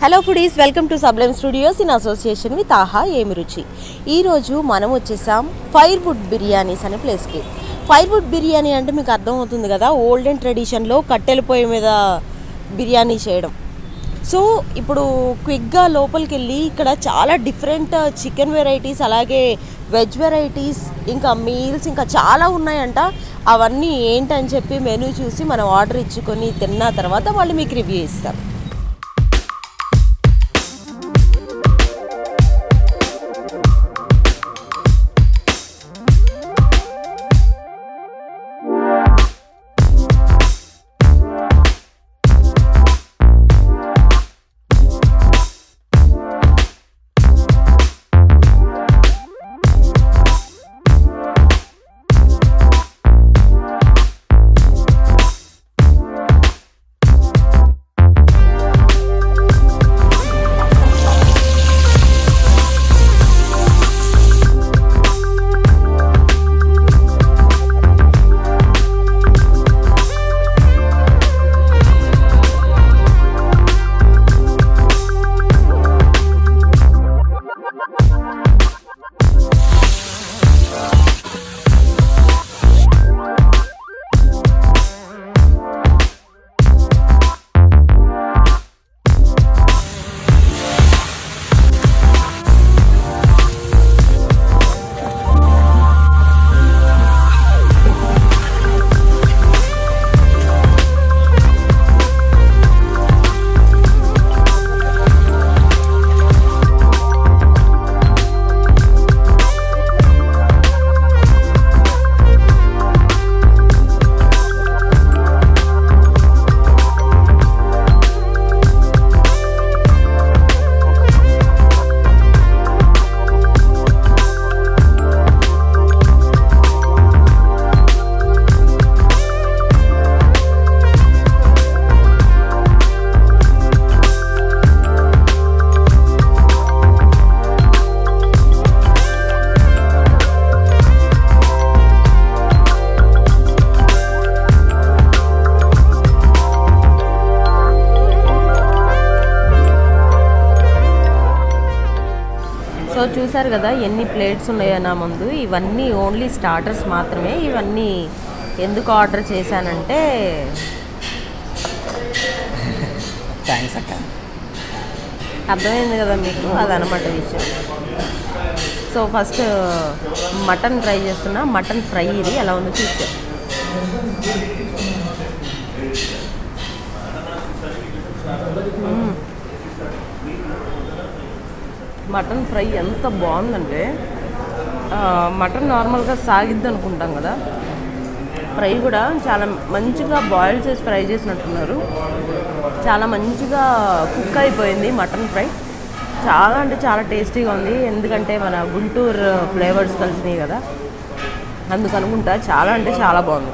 Hello foodies welcome to sublime studios in association with Aha ఏమి రుచి ఈరోజు మనం వచ్చేసాం ఫైర్ వుడ్ బిర్యానీస్ అనే ప్లేస్కి ఫైర్ వుడ్ బిర్యానీ అంటే మీకు అర్థమవుతుంది కదా ఓల్డెన్ ట్రెడిషన్లో కట్టెల పొయ్యి మీద బిర్యానీ చేయడం సో ఇప్పుడు క్విక్గా లోపలికి వెళ్ళి ఇక్కడ చాలా డిఫరెంట్ చికెన్ వెరైటీస్ అలాగే వెజ్ వెరైటీస్ ఇంకా మీల్స్ ఇంకా చాలా ఉన్నాయంట అవన్నీ ఏంటని చెప్పి మెనూ చూసి మనం ఆర్డర్ ఇచ్చుకొని తిన్న తర్వాత మళ్ళీ మీకు రివ్యూ ఇస్తాం సో చూసారు కదా ఎన్ని ప్లేట్స్ ఉన్నాయో నా ముందు ఇవన్నీ ఓన్లీ స్టార్టర్స్ మాత్రమే ఇవన్నీ ఎందుకు ఆర్డర్ చేశానంటే థ్యాంక్స్ అక్క అర్థమైంది కదా మీకు అదనమాట విషయం సో ఫస్ట్ మటన్ ట్రై చేస్తున్నా మటన్ ఫ్రై ఇది ఎలా ఉందో చూస్తే మటన్ ఫ్రై ఎంత బాగుందంటే ఆ, మటన్ నార్మల్గా సాగిద్ది అనుకుంటాం కదా ఫ్రై కూడా చాలా మంచిగా బాయిల్ చేసి ఫ్రై చేసినట్టున్నారు చాలా మంచిగా కుక్ అయిపోయింది మటన్ ఫ్రై చాలా అంటే చాలా టేస్టీగా ఉంది ఎందుకంటే మన గుంటూరు ఫ్లేవర్స్ కలిసినాయి కదా అందుకు అనుకుంటా చాలా అంటే చాలా బాగుంది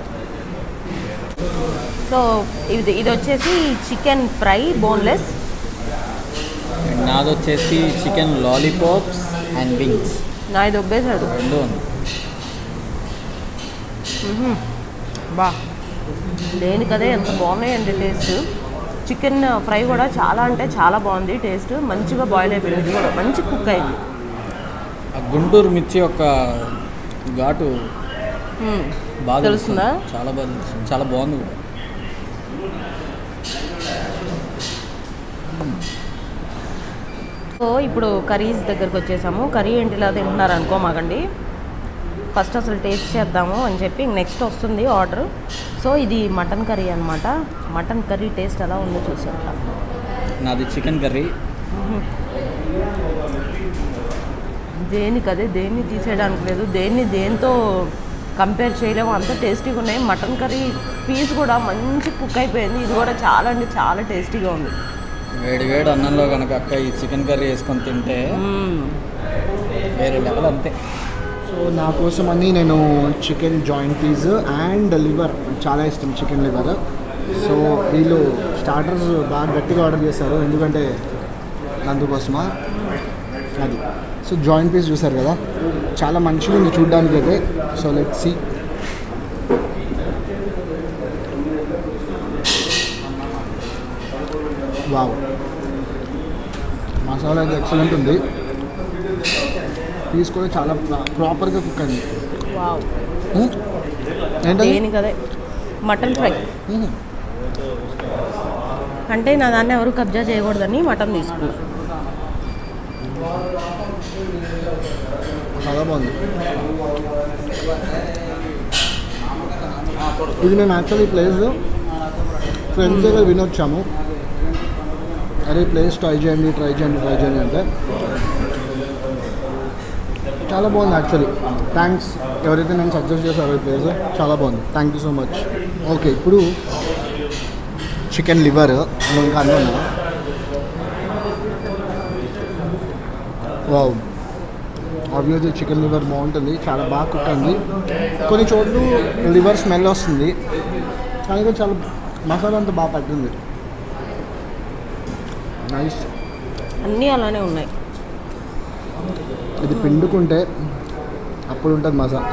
సో ఇది ఇది వచ్చేసి చికెన్ ఫ్రై బోన్లెస్ అండ్ నాది వచ్చేసి చికెన్ లాలీపాప్స్ అండ్ వింగ్స్ నా ఇది ఒబ్బేసాడు రెండు ఉంది బా దేనికదే ఎంత బాగున్నాయండి టేస్ట్ చికెన్ ఫ్రై కూడా చాలా అంటే చాలా బాగుంది టేస్ట్ మంచిగా బాయిల్ అయిపోయింది ఇది కూడా మంచి కుక్ అయింది ఆ గుంటూరు మిర్చి యొక్క ఘాటు మ్మ్. బాగా తెలుస్తుందా? తెలుస్తుంది. చాలా బాగా తెలుస్తుంది చాలా బాగుంది కూడా సో ఇప్పుడు కర్రీస్ దగ్గరకు వచ్చేసాము కర్రీ ఏంటి ఇలా తింటున్నారు అనుకో మాకండి ఫస్ట్ అసలు టేస్ట్ చేద్దాము అని చెప్పి నెక్స్ట్ వస్తుంది ఆర్డర్ సో ఇది మటన్ కర్రీ అనమాట మటన్ కర్రీ టేస్ట్ ఎలా ఉందో చూసేద్దాం నాది చికెన్ కర్రీ దేనికి అదే దేన్ని తీసేయడానికి లేదు దేన్ని దేంతో కంపేర్ చేయలేము అంత టేస్టీగా ఉన్నాయి మటన్ కర్రీ పీస్ కూడా మంచి కుక్ అయిపోయింది ఇది కూడా చాలా అంటే చాలా టేస్టీగా ఉంది వేడి వేడి అన్నంలో కనుక అక్క ఈ చికెన్ కర్రీ వేసుకొని తింటే మ్మ్. వేరే లెవెల్ అంతే సో నా కోసం అని నేను chicken joint piece and liver చాలా ఇష్టం చికెన్ లివర్ సో వీళ్ళు స్టార్టర్స్ బాగా గట్టిగా ఆర్డర్ చేశారు ఎందుకంటే అందుకోసమా అది సో జాయింట్ పీస్ చూసారు కదా చాలా మంచిగా ఉంది చూడడానికి అయితే so let see wow masala అయితే ఎక్సలెంట్ ఉంది పీస్ కూడా చాలా ప్రాపర్గా కుక్ అయింది వావ్ మ్మ్. ఏంటది దేనికి అదే మటన్ ఫ్రై మ్మ్. అంటే నా దాన్ని ఎవరు కబ్జా చేయకూడదని మటన్ తీసుకున్నా చాలా బాగుంది ఇది మేము యాక్చువల్లీ ఈ ప్లేస్ ఫ్రెండ్స్ దగ్గర వినొచ్చాము అరే ఈ ప్లేస్ ట్రై చేయండి ట్రై చేయండి ట్రై చేయండి అంటే చాలా బాగుంది యాక్చువల్లీ థ్యాంక్స్ ఎవరైతే నేను సజెస్ట్ చేశారో ఈ ప్లేస్ చాలా బాగుంది thank you so much okay ఇప్పుడు చికెన్ లివర్ ఇంకా అన్నీ ఉన్నా వావ్ ఆబ్వియస్లీ చికెన్ లివర్ బాగుంటుంది చాలా బాగా కుక్ అయింది కొన్ని చోట్ల లివర్ స్మెల్ వస్తుంది కానీ కూడా చాలా మసాలా అంతా బాగా పట్టింది నైస్ అన్నీ అలానే ఉన్నాయి ఇది పిండుకుంటే అప్పుడు ఉంటుంది మసాలా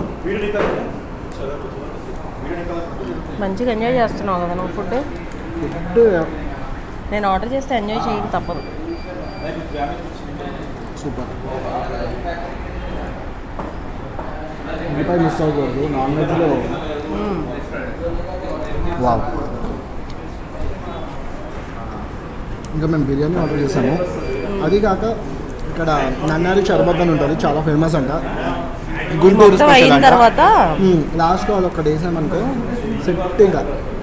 మంచిగా ఎంజాయ్ చేస్తున్నావు కదా నువ్వు ఫుడ్ ఫుడ్ నేను ఆర్డర్ చేస్తే ఎంజాయ్ చేయక తప్పదు సూపర్ ఉల్లిపాయ మిస్ అవ్వకూడదు నాన్ వెజ్లో వావ్ ఇంకా మేము బిర్యానీ ఆర్డర్ చేసాము అది కాక ఇక్కడ నన్నారి చర్బత్ అని ఉంటుంది చాలా ఫేమస్ అంట గుంటూరు మొత్తం స్పెషల్ అయిన అంట తర్వాత లాస్ట్లో వాళ్ళు ఒకటి వేసామనుకో సెట్ ఇంకా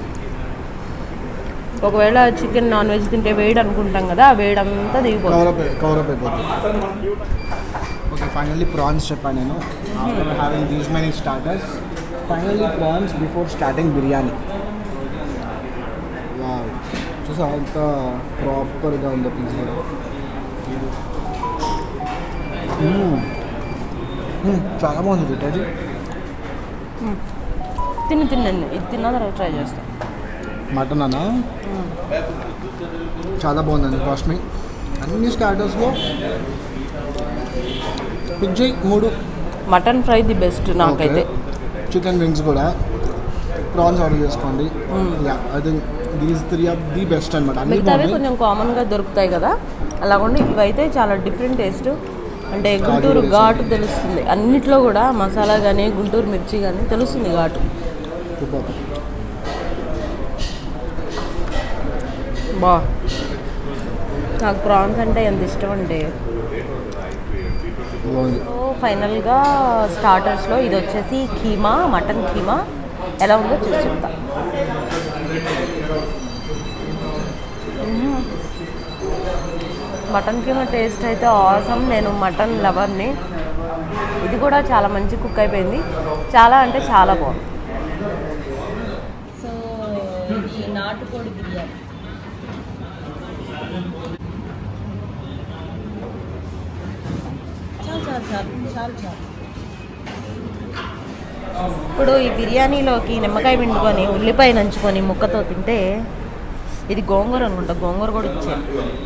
ఒకవేళ చికెన్ నాన్ వెజ్ తింటే వేడి అనుకుంటాం కదా ఆ వేడంతా దిగిపోతుంది కవరప్ కవరప్ అయిపోతుంది ఓకే ఫైనల్లీ ప్రాన్స్ చెప్పాను నేను after having these many starters finally prawns before starting biryani wow చూసా అంత ప్రాపర్గా ఉంది పీస్ కూడా మ్మ్. మ్మ్, చాలా బాగుంది రిటాజీ తిని తినండి ఇది తిన్న తర్వాత ట్రై చేస్తాం మటన్ అన్న చాలా బాగుందండి కాస్ట్ మీ అన్ని స్టార్టర్స్లో పిక్ చేయి మూడు మటన్ ఫ్రై ది బెస్ట్ నాకైతే చికెన్ వింగ్స్ కూడా ప్రాన్స్ ఆర్డర్ చేసుకోండి Mm. Yeah I think these three are the best అనమాట అన్ని మిగతావి బాగున్నాయి కొంచెం కామన్గా దొరుకుతాయి కదా అలాగండి ఇవైతే చాలా డిఫరెంట్ టేస్ట్ అంటే గుంటూరు వేసి. ఘాటు తెలుస్తుంది అన్నిట్లో కూడా మసాలా కానీ గుంటూరు మిర్చి కానీ తెలుస్తుంది ఘాటు సూపర్ బా నాకు ప్రాన్స్ అంటే ఎంత ఇష్టం అంటే బాగుంది సో ఫైనల్గా స్టార్టర్స్లో ఇది వచ్చేసి కీమా మటన్ కీమా ఎలా ఉందో చూసి చెప్తా మ్మ్. మటన్ కీమా టేస్ట్ అయితే ఆసమ్ నేను మటన్ లవర్ని ఇది కూడా చాలా మంచి కుక్ అయిపోయింది చాలా అంటే చాలా బాగుంది సో ఇది నాటుకోడి బిర్యానీ చాలు చాలు చాలు చాలు చాలు ఇప్పుడు ఈ బిర్యానీలోకి నిమ్మకాయ పిండుకొని ఉల్లిపాయ నంచుకొని ముక్కతో తింటే ఇది గోంగూర అనుకుంటా గోంగూర కూడా ఇచ్చారు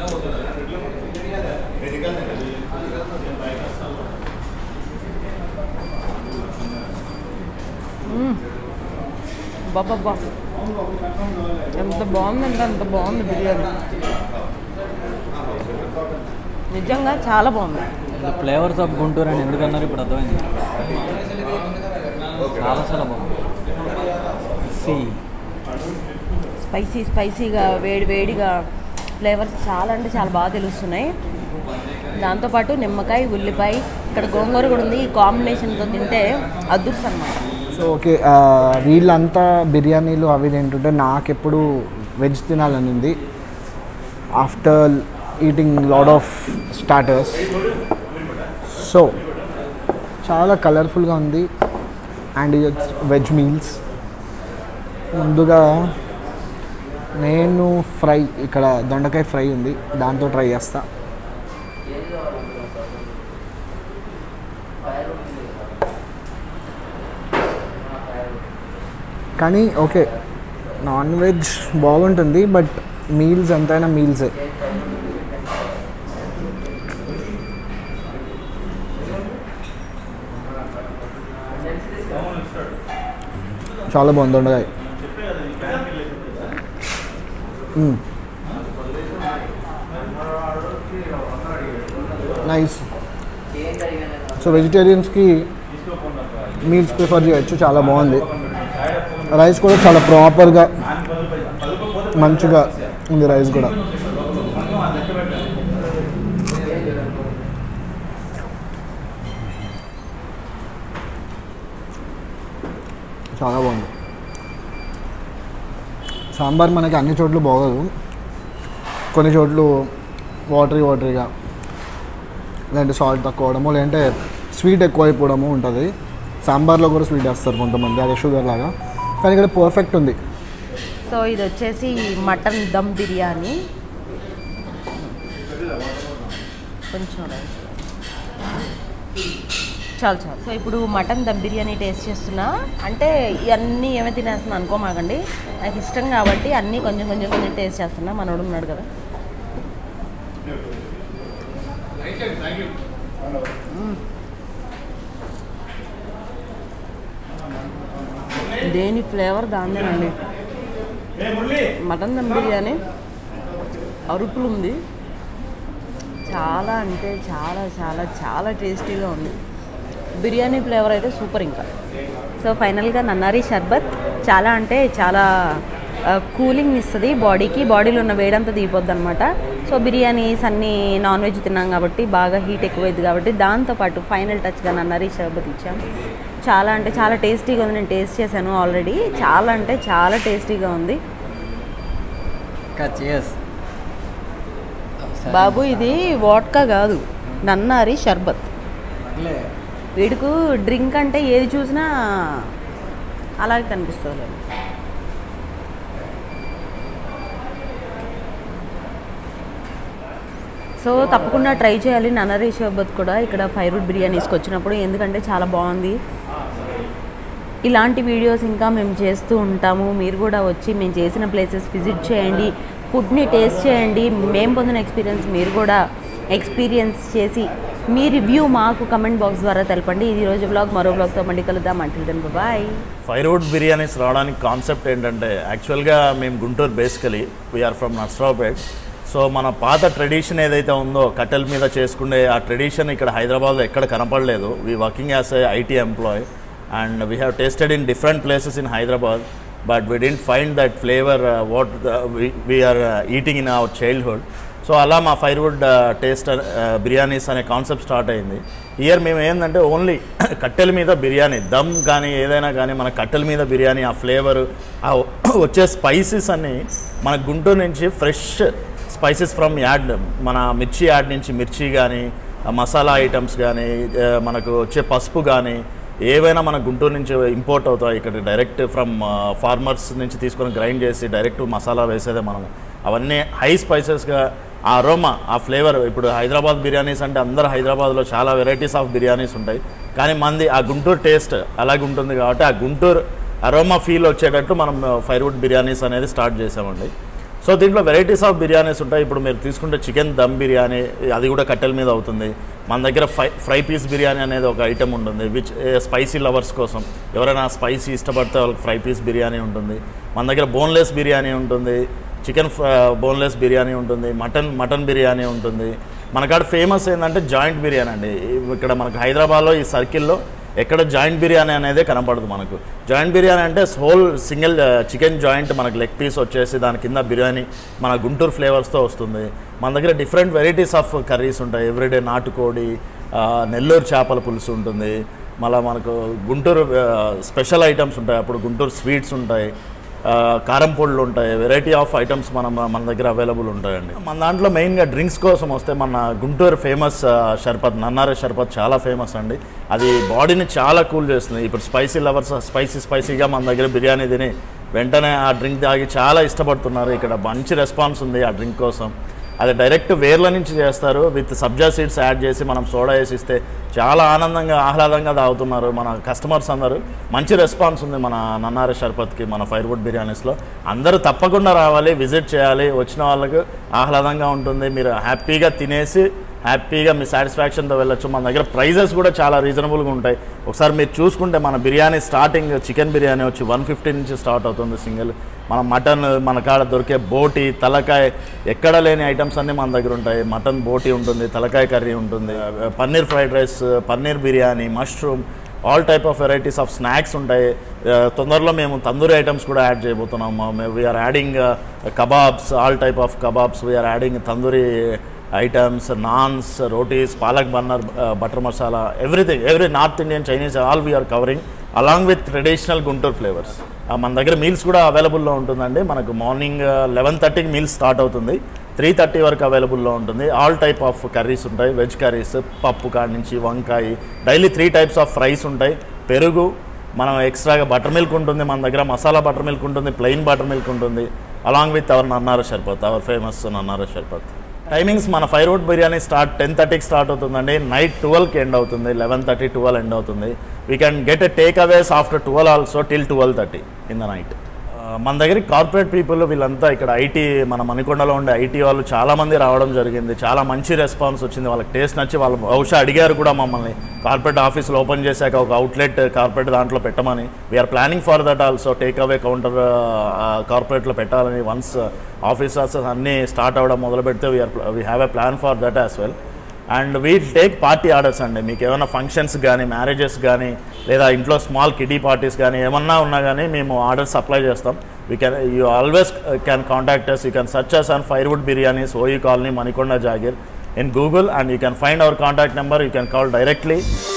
బాబా ఎంత బాగుందంటే అంత బాగుంది బిర్యానీ నిజంగా చాలా బాగుంది ఫ్లేవర్స్ ఆఫ్ గుంటూరు అని ఎందుకన్నారు ఇప్పుడు అర్థమైంది చాలా చాలా బాగుంది సి స్పైసీ స్పైసీగా వేడి వేడిగా ఫ్లేవర్స్ చాలా అంటే చాలా బాగా తెలుస్తున్నాయి దాంతోపాటు నిమ్మకాయ ఉల్లిపాయ ఇక్కడ గోంగూర కూడా ఉంది ఈ కాంబినేషన్తో తింటే అదృష్టం అనమాట సో ఓకే వీళ్ళంతా బిర్యానీలు అవి తింటుంటే నాకెప్పుడు వెజ్ తినాలని ఉంది after eating lot of starters so చాలా కలర్ఫుల్గా ఉంది అండ్ ఇది వెజ్ మీల్స్ ముందుగా నేను ఫ్రై ఇక్కడ దొండకాయ ఫ్రై ఉంది దాంతో ట్రై చేస్తా కానీ ఓకే నాన్ వెజ్ బాగుంటుంది బట్ మీల్స్ ఎంతైనా మీల్సే చాలా బాగుంది దొండకాయ మ్మ్. నైస్ సో వెజిటేరియన్స్కి మీల్స్ ప్రిఫర్ చేయొచ్చు చాలా బాగుంది రైస్ కూడా చాలా ప్రాపర్గా మంచిగా ఉంది రైస్ కూడా చాలా బాగుంది సాంబార్ మనకి అన్ని చోట్ల బాగోదు కొన్ని చోట్ల వాటరీ వాటరీగా లేదంటే సాల్ట్ తక్కువ అవడము లేదంటే స్వీట్ ఎక్కువ అయిపోవడము ఉంటుంది సాంబార్లో కూడా స్వీట్ వేస్తారు కొంతమంది అదే షుగర్ లాగా కానీ ఇక్కడ పర్ఫెక్ట్ ఉంది సో ఇది వచ్చేసి మటన్ దమ్ బిర్యానీ కొంచెం రైస్. చాలు చాలు సో ఇప్పుడు మటన్ దమ్ బిర్యానీ టేస్ట్ చేస్తున్నా అంటే ఇవన్నీ ఏమే తినేస్తున్నా అనుకోమాకండి నాకు ఇష్టం కాబట్టి అన్నీ కొంచెం కొంచెం కొంచెం టేస్ట్ చేస్తున్నా మనోడు ఉన్నాడు కదా మ్మ్. దేని ఫ్లేవర్ దాందేనండి మటన్ దమ్ బిర్యానీ అరుపులు ఉంది చాలా అంటే చాలా చాలా చాలా టేస్టీగా ఉంది బిర్యానీ ఫ్లేవర్ అయితే సూపర్ ఇంకా సో ఫైనల్గా నన్నారి షర్బత్ చాలా అంటే చాలా కూలింగ్ ఇస్తుంది బాడీకి బాడీలో ఉన్న వేడంతా దిగిపోద్ది అనమాట సో బిర్యానీస్ అన్నీ నాన్ వెజ్ తిన్నాం కాబట్టి బాగా హీట్ ఎక్కువైంది కాబట్టి దాంతోపాటు ఫైనల్ టచ్గా నన్నారి షర్బత్ ఇచ్చాం చాలా అంటే చాలా టేస్టీగా ఉంది నేను టేస్ట్ చేశాను ఆల్రెడీ చాలా అంటే చాలా టేస్టీగా ఉంది ఇంకా చేస్ బాబు ఇది వాట్కా కాదు నన్నారి షర్బత్ వీడికు డ్రింక్ అంటే ఏది చూసినా అలాగే కనిపిస్తుంది లేదు సో తప్పకుండా ట్రై చేయాలి నన్నరీ షర్బత్ కూడా ఇక్కడ ఫైవ్ రూట్ బిర్యానీస్కి వచ్చినప్పుడు ఎందుకంటే చాలా బాగుంది ఇలాంటి వీడియోస్ ఇంకా మేము చేస్తూ ఉంటాము మీరు కూడా వచ్చి మేము చేసిన ప్లేసెస్ విజిట్ చేయండి ఫుడ్ని టేస్ట్ చేయండి మేము పొందిన ఎక్స్పీరియన్స్ మీరు కూడా ఎక్స్పీరియన్స్ చేసి మీ రివ్యూ మాకు కమెంట్ బాక్స్ ద్వారా తెలపండి ఇది రోజు బ్లాగ్ మరో బ్లాగ్తో మళ్ళీ కలుద్దాం until then bye Firewood Biryanis రావడానికి కాన్సెప్ట్ ఏంటంటే యాక్చువల్గా మేము Guntur basically we are from Narasaraopet so మన పాత ట్రెడిషన్ ఏదైతే ఉందో కట్టెల మీద చేసుకునే ఆ ట్రెడిషన్ ఇక్కడ హైదరాబాద్లో ఎక్కడ కనపడలేదు we working as a IT employee and we have tasted in different places in Hyderabad but we didn't find that flavour what we are eating in our childhood so అలా మా ఫైర్వుడ్ టేస్ట్ బిర్యానీస్ అనే కాన్సెప్ట్ స్టార్ట్ అయింది year మేము ఏంటంటే only కట్టెల మీద బిర్యానీ దమ్ కానీ ఏదైనా కానీ మన కట్టెల మీద బిర్యానీ ఆ ఫ్లేవర్ ఆ వచ్చే స్పైసెస్ అన్ని మన గుంటూరు నుంచి ఫ్రెష్ స్పైసెస్ ఫ్రమ్ యాడ్ మన మిర్చి యాడ్ నుంచి మిర్చి కానీ మసాలా ఐటమ్స్ కానీ మనకు వచ్చే పసుపు కానీ ఏవైనా మన గుంటూరు నుంచి ఇంపోర్ట్ అవుతాయి ఇక్కడ డైరెక్ట్ ఫ్రమ్ ఫార్మర్స్ నుంచి తీసుకొని గ్రైండ్ చేసి డైరెక్ట్ మసాలా వేసేదే మనం అవన్నీ హై స్పైసెస్గా ఆ అరోమా ఆ ఫ్లేవర్ ఇప్పుడు హైదరాబాద్ బిర్యానీస్ అంటే అందరు హైదరాబాద్లో చాలా వెరైటీస్ ఆఫ్ బిర్యానీస్ ఉంటాయి కానీ మంది ఆ గుంటూరు టేస్ట్ అలాగే ఉంటుంది కాబట్టి ఆ గుంటూరు అరోమా ఫీల్ వచ్చేటట్టు మనం ఫైర్వుడ్ బిర్యానీస్ అనేది స్టార్ట్ చేసామండి సో దీంట్లో వెరైటీస్ ఆఫ్ బిర్యానీస్ ఉంటాయి ఇప్పుడు మీరు తీసుకుంటే చికెన్ దమ్ బిర్యానీ అది కూడా కట్టెల మీద అవుతుంది మన దగ్గర ఫ్రై ఫ్రై పీస్ బిర్యానీ అనేది ఒక ఐటెం ఉంటుంది విచ్ స్పైసీ లవర్స్ కోసం ఎవరైనా స్పైసీ ఇష్టపడితే వాళ్ళకి ఫ్రై పీస్ బిర్యానీ ఉంటుంది మన దగ్గర బోన్లెస్ బిర్యానీ ఉంటుంది చికెన్ బోన్లెస్ బిర్యానీ ఉంటుంది మటన్ మటన్ బిర్యానీ ఉంటుంది మనకాడ ఫేమస్ ఏంటంటే జాయింట్ బిర్యానీ అండి ఇక్కడ మనకు హైదరాబాద్లో ఈ సర్కిల్లో ఎక్కడ జాయింట్ బిర్యానీ అనేది కనపడదు మనకు జాయింట్ బిర్యానీ అంటే హోల్ సింగిల్ చికెన్ జాయింట్ మనకు లెగ్ పీస్ వచ్చేసి దాని కింద బిర్యానీ మన గుంటూరు ఫ్లేవర్స్తో వస్తుంది మన దగ్గర డిఫరెంట్ వెరైటీస్ ఆఫ్ కర్రీస్ ఉంటాయి ఎవ్రీడే నాటుకోడి ఆ, నెల్లూరు చేపల పులుసు ఉంటుంది మళ్ళీ మనకు గుంటూరు స్పెషల్ ఐటమ్స్ ఉంటాయి అప్పుడు గుంటూరు స్వీట్స్ ఉంటాయి ఆ, కారం పొడులు ఉంటాయి వెరైటీ ఆఫ్ ఐటమ్స్ మన మన దగ్గర అవైలబుల్ ఉంటాయండి మన దాంట్లో మెయిన్గా డ్రింక్స్ కోసం వస్తే మన గుంటూరు ఫేమస్ షర్బత్ నన్నారే షర్బత్ చాలా ఫేమస్ అండి అది బాడీని చాలా కూల్ చేస్తుంది ఇప్పుడు స్పైసీ లవర్స్ స్పైసీ స్పైసీగా మన దగ్గర బిర్యానీ తిని వెంటనే ఆ డ్రింక్ తాగి చాలా ఇష్టపడుతున్నారు ఇక్కడ మంచి రెస్పాన్స్ ఉంది ఆ డ్రింక్ కోసం అది డైరెక్ట్ వేర్ల నుంచి చేస్తారు విత్ సబ్జా సీడ్స్ యాడ్ చేసి మనం సోడా వేసి ఇస్తే చాలా ఆనందంగా ఆహ్లాదంగా తాగుతున్నారు మన కస్టమర్స్ అందరూ మంచి రెస్పాన్స్ ఉంది మన నన్నారి షర్బత్కి మన ఫైర్వుడ్ బిర్యానీస్లో అందరూ తప్పకుండా రావాలి విజిట్ చేయాలి వచ్చిన వాళ్ళకు ఆహ్లాదంగా ఉంటుంది మీరు హ్యాపీగా తినేసి హ్యాపీగా మీ సాటిస్ఫాక్షన్తో వెళ్ళొచ్చు మన దగ్గర ప్రైజెస్ కూడా చాలా రీజనబుల్గా ఉంటాయి ఒకసారి మీరు చూసుకుంటే మన బిర్యానీ స్టార్టింగ్ చికెన్ బిర్యానీ వచ్చి వన్ ఫిఫ్టీ నుంచి స్టార్ట్ అవుతుంది సింగిల్ మన మటన్ మన కాడ దొరికే బోటి తలకాయ ఎక్కడ లేని ఐటమ్స్ అన్నీ మన దగ్గర ఉంటాయి మటన్ బోటి ఉంటుంది తలకాయ కర్రీ ఉంటుంది paneer fried rice paneer biryani mushroom all type of varieties of snacks ఉంటాయి ఆ, తొందరలో మేము తందూరి ఐటమ్స్ కూడా యాడ్ చేయబోతున్నాం we are adding kebabs all type of kebabs we are adding tandoori items naans rotis palak paneer butter masala everything every north Indian Chinese all we are covering along with traditional Guntur flavours మన దగ్గర meals కూడా అవైలబుల్లో ఉంటుందండి మనకు మార్నింగ్ లెవెన్ థర్టీకి మీల్స్ స్టార్ట్ అవుతుంది త్రీ థర్టీ వరకు అవైలబుల్లో ఉంటుంది ఆల్ టైప్ ఆఫ్ కర్రీస్ ఉంటాయి వెజ్ కర్రీస్ పప్పు కాడి నుంచి వంకాయ daily three types of fries ఉంటాయి పెరుగు మనం ఎక్స్ట్రాగా బటర్ మిల్క్ ఉంటుంది మన దగ్గర మసాలా బటర్ మిల్క్ ఉంటుంది ప్లెయిన్ బటర్ మిల్క్ ఉంటుంది along with our nannari sharbat our famous nannari sharbat timings మన Firewood Biryani start ten థర్టీకి స్టార్ట్ అవుతుందండి నైట్ ట్వెల్వ్కి ఎండ్ అవుతుంది లెవెన్ థర్టీ ట్వెల్వ్ ఎండ్ అవుతుంది we can get a take అవేస్ after twelve also till twelve thirty in the night మన దగ్గరికి corporate people వీళ్ళంతా ఇక్కడ ఐటీ మన మణికొండలో ఉండే ఐటీ వాళ్ళు చాలా మంది రావడం జరిగింది చాలా మంచి రెస్పాన్స్ వచ్చింది వాళ్ళకి టేస్ట్ నచ్చి వాళ్ళు బహుశా అడిగారు కూడా మమ్మల్ని కార్పొరేట్ ఆఫీసులు ఓపెన్ చేశాక ఒక అవుట్లెట్ కార్పొరేట్ దాంట్లో పెట్టమని we are planning for that also takeaway counter కార్పొరేట్లో పెట్టాలని వన్స్ ఆఫీసర్స్ అన్నీ స్టార్ట్ అవ్వడం మొదలు పెడితే we are we have a plan for that as well and we take party orders అండి మీకు ఏమైనా ఫంక్షన్స్ కానీ మ్యారేజెస్ కానీ లేదా ఇంట్లో స్మాల్ కిడీ పార్టీస్ కానీ ఏమన్నా ఉన్నా కానీ మేము ఆర్డర్స్ సప్లై చేస్తాం we can you always can contact us you can search us on Firewood Biryanis OU colony Manikonda Jagir in Google and you can find our contact number you can call directly